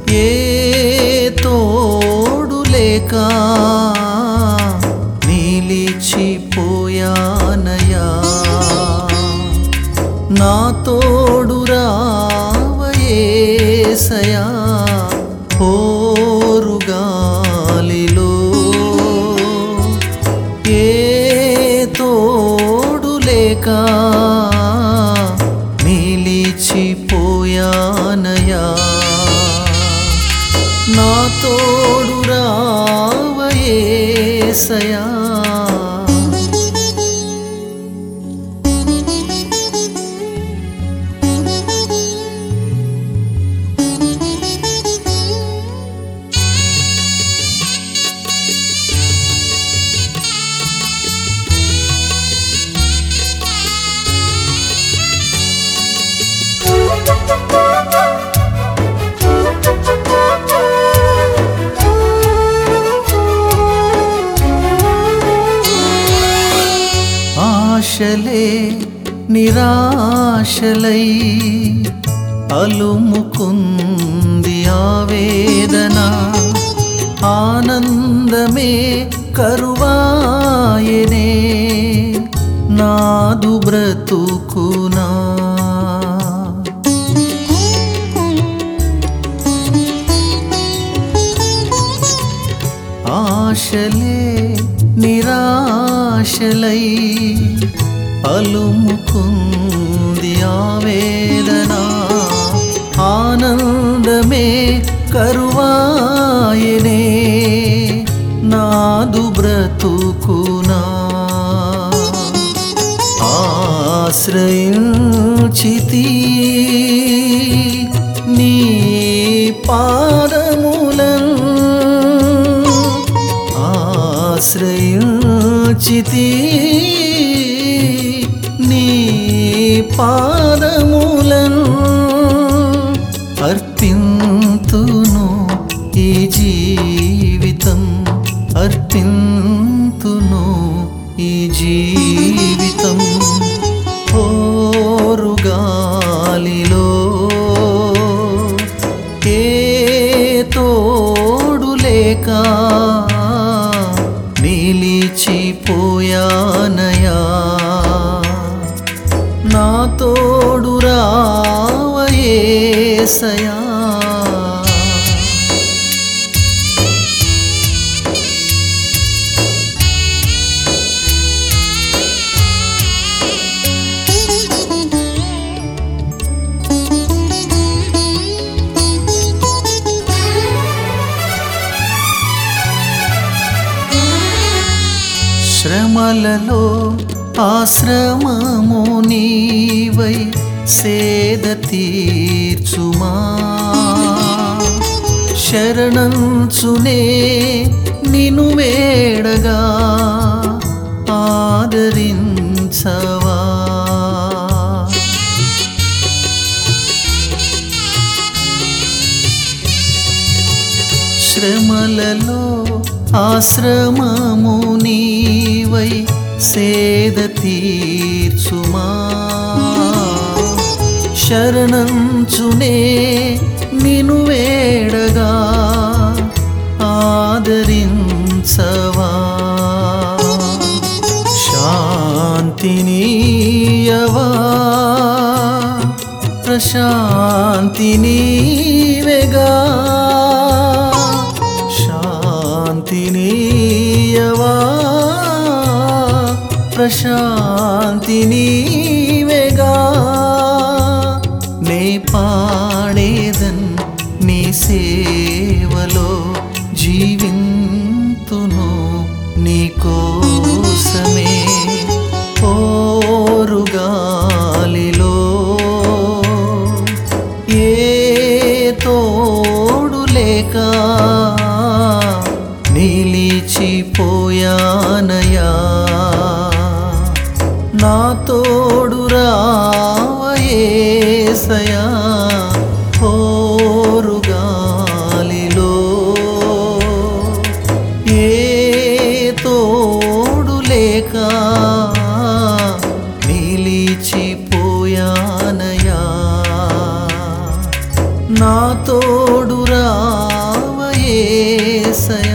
ఏ తోడు లేక నిలిచిపోయానయా నా తోడు రావయేసయా పోరుగాలిలో ఏ తోడు లేక నిలిచిపోయానయా నా తోడు రావయేసయా ఆశలే నిరాశలై అలుముకుంది ఆవేదన ఆనందమే కరువాయనే నాదు బ్రతుకునా ఆశలే నిరాశలై అలుముకుంది ఆవేదన ఆనందమే కరువాయనే నాదు బ్రతుకునా ఆశ్రయించితి నీ పాదములను ఆశ్రయించితి నీ పాదములను అర్పింతును ఈ జీవితం అర్పింతును ఈ జీవితం పోరుగాలిలో ఏ తోడు లేక నిలిచిపోయానయా నా తోడు రావయేసయా శ్రమలలో ఆశ్రమము నీవై సేద తీర్చుమా శరణంచునే నిను వేడగా ఆదరించవా శ్రమలలో ఆశ్రమము నీవై సేద తీర్చుమా శరణంచునే నిను వేడగా ఆదరించవా శాంతినీయవా ప్రశాంతి నీవెగా శాంతి నీయవా ప్రశాంతి నీవెగా నే పాడేదన్ నీ సేవలో జీవింతును నీ కోసమే పోరుగాలిలో ఏ తోడు లేక నిలిచిపోయానయా నా తోడు రావయేసయా పోరుగాలిలో ఏ తోడు లేక నిలిచిపోయానయా నా తోడు రా ఏసయ్యా